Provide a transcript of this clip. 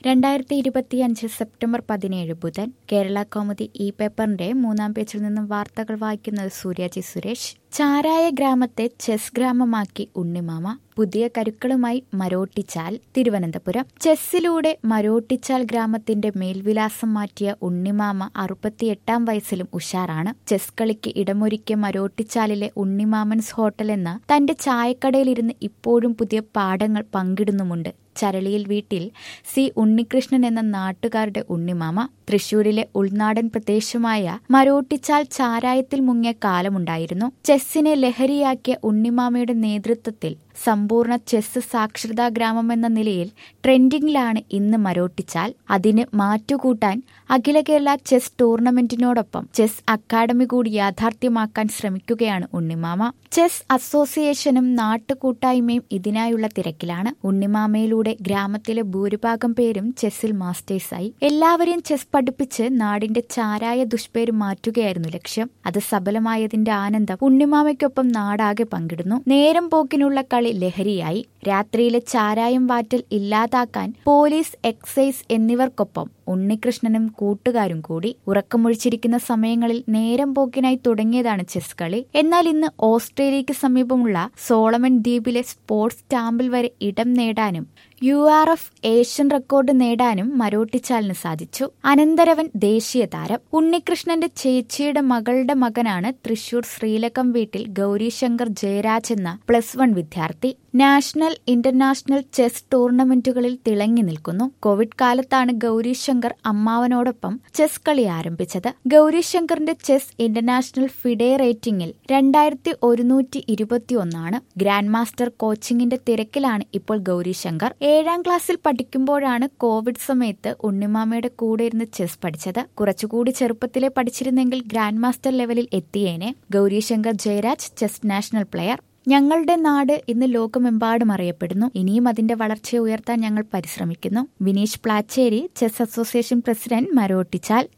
രണ്ടായിരത്തി ഇരുപത്തിയഞ്ച് സെപ്റ്റംബർ പതിനേഴ് ബുധൻ കേരള കൗമുദി ഇ പേപ്പറിന്റെ മൂന്നാം പേജിൽ നിന്നും വാർത്തകൾ വായിക്കുന്നത് സൂര്യാജി സുരേഷ് ചാരായ ഗ്രാമത്തെ ചെസ് ഗ്രാമമാക്കി ഉണ്ണിമാമ പുതിയ കരുക്കളുമായി മരോട്ടിച്ചാൽ തിരുവനന്തപുരം ചെസ്സിലൂടെ മരോട്ടിച്ചാൽ ഗ്രാമത്തിന്റെ മേൽവിലാസം മാറ്റിയ ഉണ്ണിമാമ അറുപത്തിയെട്ടാം വയസ്സിലും ഉഷാറാണ് ചെസ് കളിക്ക് ഇടമൊരുക്കിയ മരോട്ടിച്ചാലിലെ ഉണ്ണിമാമൻസ് ഹോട്ടൽ എന്ന തന്റെ ചായക്കടയിലിരുന്ന് ഇപ്പോഴും പുതിയ പാഠങ്ങൾ പങ്കിടുന്നുമുണ്ട് ചരളിയിൽ വീട്ടിൽ സി ഉണ്ണികൃഷ്ണൻ എന്ന നാട്ടുകാരുടെ ഉണ്ണിമാമ തൃശൂരിലെ ഉൾനാടൻ പ്രദേശമായ മരോട്ടിച്ചാൽ ചാരായത്തിൽ മുങ്ങിയ കാലമുണ്ടായിരുന്നു ചെസ്സിനെ ലഹരിയാക്കിയ ഉണ്ണിമാമയുടെ നേതൃത്വത്തിൽ സമ്പൂർണ്ണ ചെസ് സാക്ഷരതാ ഗ്രാമം എന്ന നിലയിൽ ട്രെൻഡിംഗിലാണ് ഇന്ന് മരോട്ടിച്ചാൽ അതിന് മാറ്റുകൂട്ടാൻ അഖില കേരള ചെസ് ടൂർണമെന്റിനോടൊപ്പം ചെസ് അക്കാദമി കൂടി യാഥാർത്ഥ്യമാക്കാൻ ശ്രമിക്കുകയാണ് ഉണ്ണിമാമ ചെസ് അസോസിയേഷനും നാട്ടുകൂട്ടായ്മയും ഇതിനായുള്ള തിരക്കിലാണ് ഉണ്ണിമാമയിലൂടെ ഗ്രാമത്തിലെ ഭൂരിഭാഗം പേരും ചെസ്സിൽ മാസ്റ്റേഴ്സായി എല്ലാവരെയും ചെസ് പഠിപ്പിച്ച് നാടിന്റെ ചാരായ ദുഷ്പേര് മാറ്റുകയായിരുന്നു ലക്ഷ്യം അത് സഫലമായതിന്റെ ആനന്ദം ഉണ്ണിമാമയ്ക്കൊപ്പം നാടാകെ പങ്കിടുന്നു നേരം പോക്കിനുള്ള കളി ലഹരിയായി രാത്രിയിലെ ചാരായം വാറ്റൽ ഇല്ലാതാക്കാൻ പോലീസ് എക്സൈസ് എന്നിവർക്കൊപ്പം ഉണ്ണികൃഷ്ണനും കൂട്ടുകാരും കൂടി ഉറക്കമൊഴിച്ചിരിക്കുന്ന സമയങ്ങളിൽ നേരം പോക്കിനായി തുടങ്ങിയതാണ് ചെസ് കളി എന്നാൽ ഇന്ന് ഓസ്ട്രേലിയക്ക് സമീപമുള്ള സോളമൻ ദ്വീപിലെ സ്പോർട്സ് സ്റ്റാമ്പിൽ വരെ ഇടം നേടാനും U R F Asian record നേടാനും മരോട്ടിച്ചാലിന് സാധിച്ചു അനന്തരവൻ ദേശീയ താരം ഉണ്ണികൃഷ്ണന്റെ ചേച്ചിയുടെ മകളുടെ മകനാണ് തൃശൂർ ശ്രീലകം വീട്ടിൽ ഗൗരീശങ്കർ ജയരാജ് എന്ന പ്ലസ് വൺ വിദ്യാർത്ഥി നാഷണൽ ഇന്റർനാഷണൽ ചെസ് ടൂർണമെന്റുകളിൽ തിളങ്ങി നിൽക്കുന്നു കോവിഡ് കാലത്താണ് ഗൗരീശങ്കർ അമ്മാവനോടൊപ്പം ചെസ് കളി ആരംഭിച്ചത് ഗൗരീശങ്കറിന്റെ ചെസ് ഇന്റർനാഷണൽ ഫിഡെ റേറ്റിംഗിൽ രണ്ടായിരത്തി ഒരുന്നൂറ്റി ഇരുപത്തിയൊന്നാണ് ഗ്രാൻഡ് മാസ്റ്റർ കോച്ചിങ്ങിന്റെ തിരക്കിലാണ് ഇപ്പോൾ ഗൗരീശങ്കർ ഏഴാം ക്ലാസ്സിൽ പഠിക്കുമ്പോഴാണ് കോവിഡ് സമയത്ത് ഉണ്ണിമാമയുടെ കൂടെ ഇരുന്ന് ചെസ് പഠിച്ചത് കുറച്ചുകൂടി ചെറുപ്പത്തിലെ പഠിച്ചിരുന്നെങ്കിൽ ഗ്രാൻഡ് മാസ്റ്റർ ലെവലിൽ എത്തിയേനെ Gaurishankar Jayaraj chess national player ഞങ്ങളുടെ നാട് ഇന്ന് ലോകമെമ്പാടും അറിയപ്പെടുന്നു ഇനിയും അതിന്റെ വളർച്ചയെ ഉയർത്താൻ ഞങ്ങൾ പരിശ്രമിക്കുന്നു Vineesh Plachery chess association president മരോട്ടിച്ചാൽ